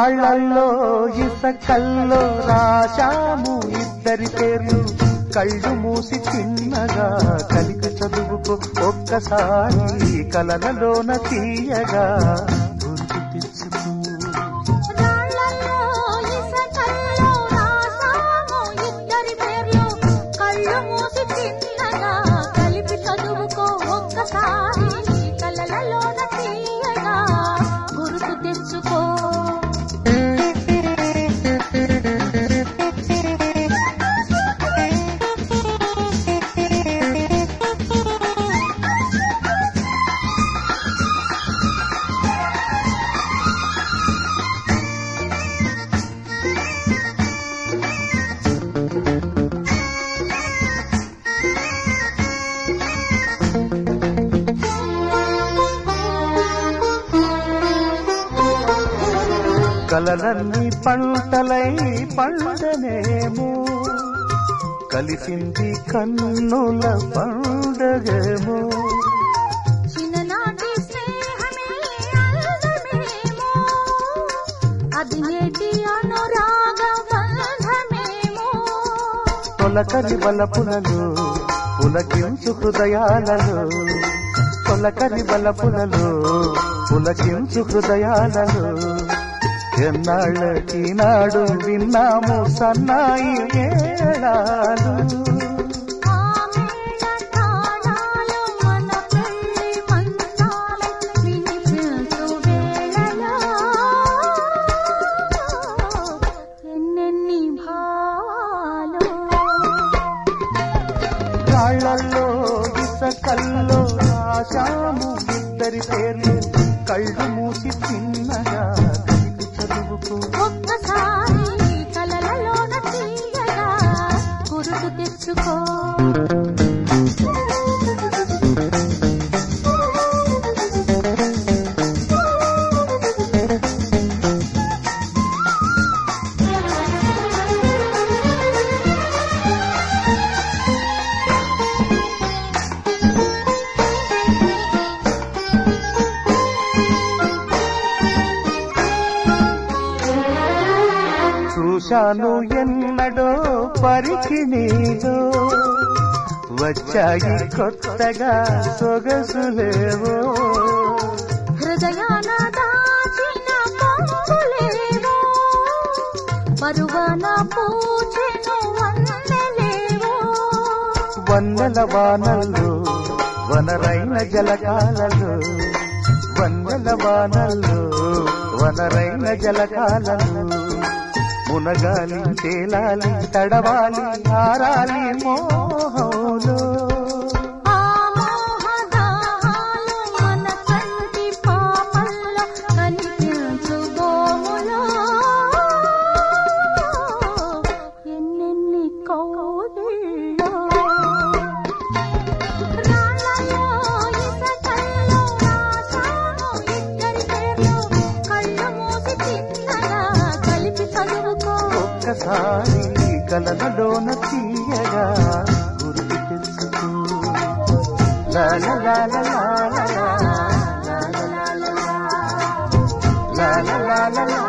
రాళ్లల్లో ఇసకల్లో రాశాము ఇద్దరి పేర్లు కళ్ళు మూసి చిన్నగా కలికి చదువుకో ఒక్కసారి కలలలోన తీయగా గుర్తు తెచ్చుకో రాళ్ళల్లో ఇసకల్లో రాసాము ఇద్దరి పేర్లు కళ్ళు మూసి చిన్నగా కలిపి చదువుకో ఒక్కసారి కలలలోన తీయగా గుర్తు తెచ్చుకో కలలన్నీ పంటలై పండనేమో కలిసింది కన్నుల పండగేమో చిన్ననాటి స్నేహమే అందమేమో అది నేటి అనురాగ బంధమేమో తొలకరి బలపులలో పులకించు హృదయాలలో తొలకరి బలపులలో పులకించు హృదయాలలో ఎన్నాళ్ళకి నాడు విన్నాము సన్నాయి మేళాలు ఆ మేళ తాళాలు మన పెళ్లి మంచాలు వినిపించు వేళలో ఎన్నెన్ని భావాలు రాళ్లల్లో ఇసకల్లో రాశాము ఇద్దరి పేర్లు కళ్ళు మూసి చిన్నగా కలిపి చదువుకో ఒక్కసారి కలలలోన తీయగా గుర్తు తెచ్చుకో చూశాను ఎన్నడో పరికి నీలో వచ్చాయి కొత్తగా సొగసులేవో హృదయాన దాచిన పొంగులేవో పరువన పూచెను వందలేవో వన్నెల వానల్లో వనరైన జలకాలలో వన్నెల వానల్లో వనరైన జలకాలలో మునగాలి తేలాలి తడవాలి ఆరాలి మోహంలో ఆ మోహదాహాలు మన కంటి పాపల్లో కనిపించు గోములో ఎన్నెన్ని కౌగిల్లో రాళ్ళలో ఇసకల్లో రాశాను ఇద్దరి పేర్లు కళ్ళు మూసి చిన్నగా కలిపి చదువుకో ఒక్కసారి కలనలోన తీయగా గుర్తు తెచ్చుకో లా లా లా లా లా లా లా లా లా లా లా లా లా లా లా